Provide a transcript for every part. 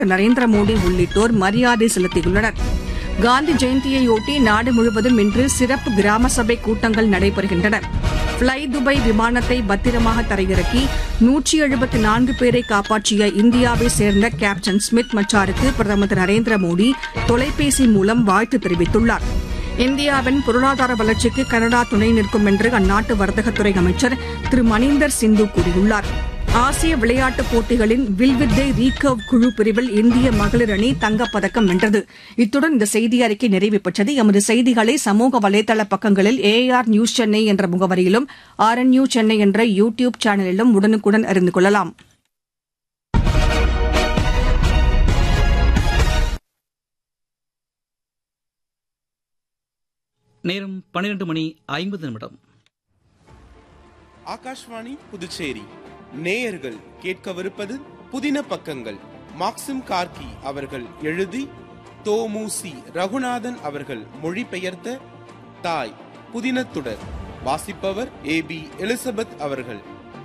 நரேந்திர மோடி உள்ளிட்டோர் மரியாதை செலுத்தியுள்ளனர் காந்தி ஜெயந்தியையொட்டி நாடு முழுவதும் இன்று சிறப்பு கிராம சபை கூட்டங்கள் நடைபெறுகின்றன ஃப்ளை துபாய் விமானத்தை பத்திரமாக தரையிறக்கி நூற்றி எழுபத்தி நான்கு பேரை காப்பாற்றிய இந்தியாவை சேர்ந்த கேப்டன் ஸ்மித் மச்சாருக்கு பிரதமர் திரு நரேந்திர மோடி தொலைபேசி மூலம் வாழ்த்து தெரிவித்துள்ளார் இந்தியாவின் பொருளாதார வளர்ச்சிக்கு கனடா துணை நிற்கும் என்று அந்நாட்டு வர்த்தகத்துறை அமைச்சர் திரு மணீந்தர் சிந்து கூறியுள்ளார் ஆசிய விளையாட்டுப் போட்டிகளின் வில்வித்தை ரீகர்வ் குழு பிரிவில் இந்திய மகளிர் அணி தங்கப்பதக்கம் வென்றது இத்துடன் இந்த செய்தி அறிக்கை நிறைவு பெற்றது எமது செய்திகளை சமூக வலைதள பக்கங்களில் ஏஆர் நியூஸ் சென்னை என்ற முகவரியிலும் ஆர் என் நியூ சென்னை என்ற யூ டியூப் சேனலிலும் உடனுக்குடன் அறிந்து கொள்ளலாம் நேரம் பன்னிரண்டு மணி ஐம்பது நிமிடம் ஆகாஷ்வாணி புதுச்சேரி நேயர்கள் கேட்கவிருப்பது புதின பக்கங்கள் மாக்சிம் கார்கி அவர்கள் எழுதி தோமுசி ரகுநாதன் அவர்கள் மொழிபெயர்த்த தாய் புதினத்துடர் வாசிப்பவர் ஏ பி எலிசபெத் அவர்கள்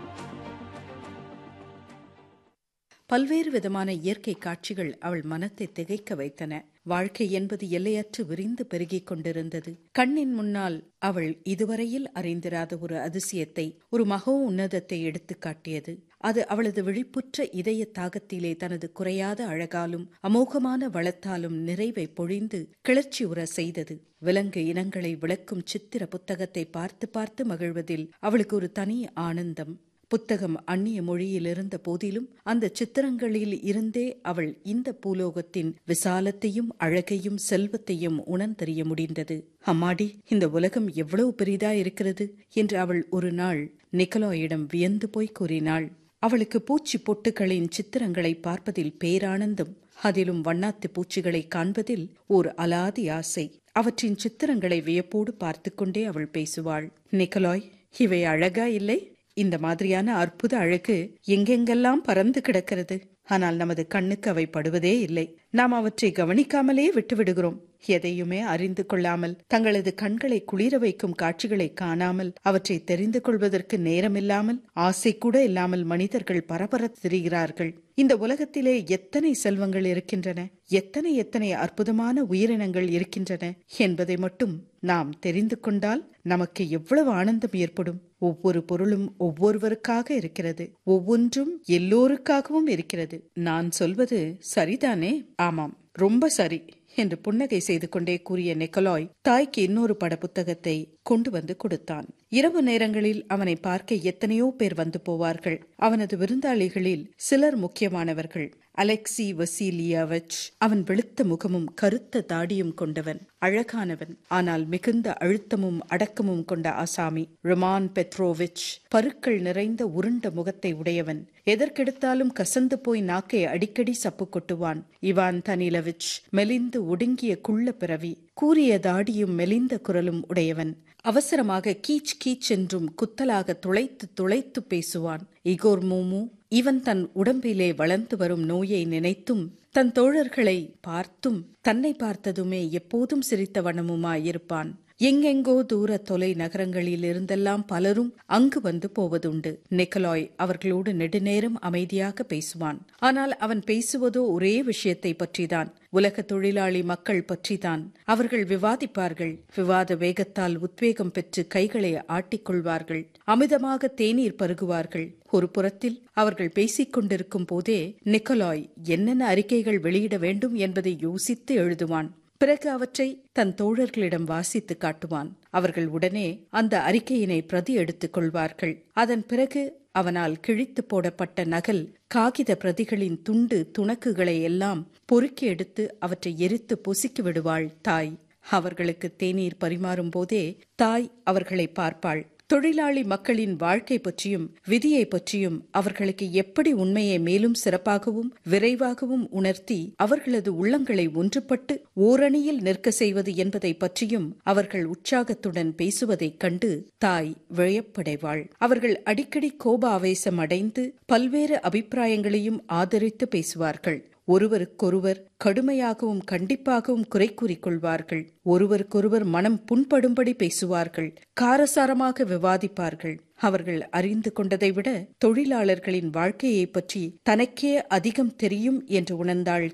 பல்வேறு விதமான இயற்கை காட்சிகள் அவள் மனத்தை திகைக்க வைத்தன வாழ்க்கை என்பது எல்லையற்று விரிந்து பெருகிக் கொண்டிருந்தது கண்ணின் முன்னால் அவள் இதுவரையில் அறிந்திராத ஒரு அதிசயத்தை ஒரு மகோ உன்னதத்தை எடுத்துக் காட்டியது அது அவளது விழிப்புற்ற இதய தாகத்திலே தனது குறையாத அழகாலும் அமோகமான வளத்தாலும் நிறைவை பொழிந்து கிளர்ச்சி உற செய்தது விலங்கு இனங்களை விளக்கும் சித்திர புத்தகத்தை பார்த்து பார்த்து மகிழ்வதில் அவளுக்கு ஒரு தனி ஆனந்தம் புத்தகம் அந்நிய மொழியில் இருந்த போதிலும் அந்த சித்திரங்களில் இருந்தே அவள் இந்த பூலோகத்தின் விசாலத்தையும் அழகையும் செல்வத்தையும் உணர்ந்தறிய முடிந்தது அம்மாடி இந்த உலகம் எவ்வளவு பெரிதா இருக்கிறது என்று அவள் ஒரு நாள் நிக்கலாயிடம் வியந்து போய் கூறினாள் அவளுக்கு பூச்சி பொட்டுகளின் சித்திரங்களை பார்ப்பதில் பேரானந்தம் அதிலும் வண்ணாத்து பூச்சிகளை காண்பதில் ஓர் அலாதி ஆசை அவற்றின் சித்திரங்களை வியப்போடு பார்த்து கொண்டே அவள் பேசுவாள் நிக்கலாய் இவை அழகா இல்லை இந்த மாதிரியான அற்புத அழகு எங்கெங்கெல்லாம் பறந்து கிடக்கிறது ஆனால் நமது கண்ணுக்கு அவை படுவதே இல்லை நாம் அவற்றை கவனிக்காமலே விட்டுவிடுகிறோம் எதையுமே அறிந்து கொள்ளாமல் தங்களது கண்களை குளிர வைக்கும் காட்சிகளை காணாமல் அவற்றை தெரிந்து கொள்வதற்கு நேரமில்லாமல் ஆசை கூட இல்லாமல் மனிதர்கள் பரபரத் திரிகிறார்கள் இந்த உலகத்திலே எத்தனை செல்வங்கள் இருக்கின்றன எத்தனை எத்தனை அற்புதமான உயிரினங்கள் இருக்கின்றன என்பதை மட்டும் நாம் தெரிந்து கொண்டால் நமக்கு எவ்வளவு ஆனந்தம் ஏற்படும் ஒவ்வொரு பொருளும் ஒவ்வொருவருக்காக இருக்கிறது ஒவ்வொன்றும் எல்லோருக்காகவும் இருக்கிறது நான் சொல்வது சரிதானே ஆமாம் ரொம்ப சரி என்று புன்னகை செய்து கொண்டே கூறிய நிக்கலாய் தாய்க்கு இன்னொரு பட புத்தகத்தை கொண்டு வந்து கொடுத்தான் இரவு நேரங்களில் அவனை பார்க்க எத்தனையோ பேர் வந்து போவார்கள் அவனது விருந்தாளிகளில் சிலர் முக்கியமானவர்கள் அலெக்சி வசீலியாவச் அவன் வெளுத்த முகமும் கருத்த தாடியும் கொண்டவன் அழகானவன் ஆனால் மிகுந்த அழுத்தமும் அடக்கமும் கொண்ட ஆசாமி ரொமான் பெட்ரோவிச் பருக்கள் நிறைந்த உருண்ட முகத்தை உடையவன் எதற்கெடுத்தாலும் கசந்து போய் நாக்கை அடிக்கடி சப்பு கொட்டுவான் இவான் தனிலவிச் மெலிந்து ஒடுங்கிய குள்ள பிறவி கூறிய தாடியும் மெலிந்த குரலும் உடையவன் அவசரமாக கீச் கீச் என்றும் குத்தலாக துளைத்து துளைத்து பேசுவான் இகோர் மோமு இவன் தன் உடம்பிலே வளர்ந்து வரும் நோயை நினைத்தும் தன் தோழர்களை பார்த்தும் தன்னை பார்த்ததுமே எப்போதும் சிரித்த வண்ணமுமாயிருப்பான் எங்கெங்கோ தூர தொலை நகரங்களில் இருந்தெல்லாம் பலரும் அங்கு வந்து போவதுண்டு நிக்கலாய் அவர்களோடு நெடுநேரம் அமைதியாக பேசுவான் ஆனால் அவன் பேசுவதோ ஒரே விஷயத்தை பற்றிதான் உலக தொழிலாளி மக்கள் பற்றிதான் அவர்கள் விவாதிப்பார்கள் விவாத வேகத்தால் உத்வேகம் பெற்று கைகளை ஆட்டிக்கொள்வார்கள் அமிதமாக தேநீர் பருகுவார்கள் ஒரு புறத்தில் அவர்கள் பேசிக் கொண்டிருக்கும் போதே நிக்கலாய் என்னென்ன அறிக்கைகள் வெளியிட வேண்டும் என்பதை யோசித்து எழுதுவான் பிறகு அவற்றை தன் தோழர்களிடம் வாசித்து காட்டுவான் அவர்கள் உடனே அந்த அறிக்கையினை பிரதி எடுத்துக் கொள்வார்கள் அதன் பிறகு அவனால் கிழித்து போடப்பட்ட நகல் காகித பிரதிகளின் துண்டு துணக்குகளை எல்லாம் பொறுக்கி எடுத்து அவற்றை எரித்து பொசுக்கி விடுவாள் தாய் அவர்களுக்கு தேநீர் பரிமாறும் போதே தாய் அவர்களை பார்ப்பாள் தொழிலாளி மக்களின் வாழ்க்கை பற்றியும் விதியை பற்றியும் அவர்களுக்கு எப்படி உண்மையை மேலும் சிறப்பாகவும் விரைவாகவும் உணர்த்தி அவர்களது உள்ளங்களை ஒன்றுபட்டு ஓரணியில் நிற்க செய்வது என்பதை பற்றியும் அவர்கள் உற்சாகத்துடன் பேசுவதைக் கண்டு தாய் விழப்படைவாள் அவர்கள் அடிக்கடி கோப ஆவேசம் அடைந்து பல்வேறு அபிப்பிராயங்களையும் ஆதரித்து பேசுவார்கள் ஒருவருக்கொருவர் கடுமையாகவும் கண்டிப்பாகவும் குறை கூறிக்கொள்வார்கள் ஒருவருக்கொருவர் மனம் புண்படும்படி பேசுவார்கள் காரசாரமாக விவாதிப்பார்கள் அவர்கள் அறிந்து கொண்டதை விட தொழிலாளர்களின் வாழ்க்கையை பற்றி தனக்கே அதிகம் தெரியும் என்று உணர்ந்தாள்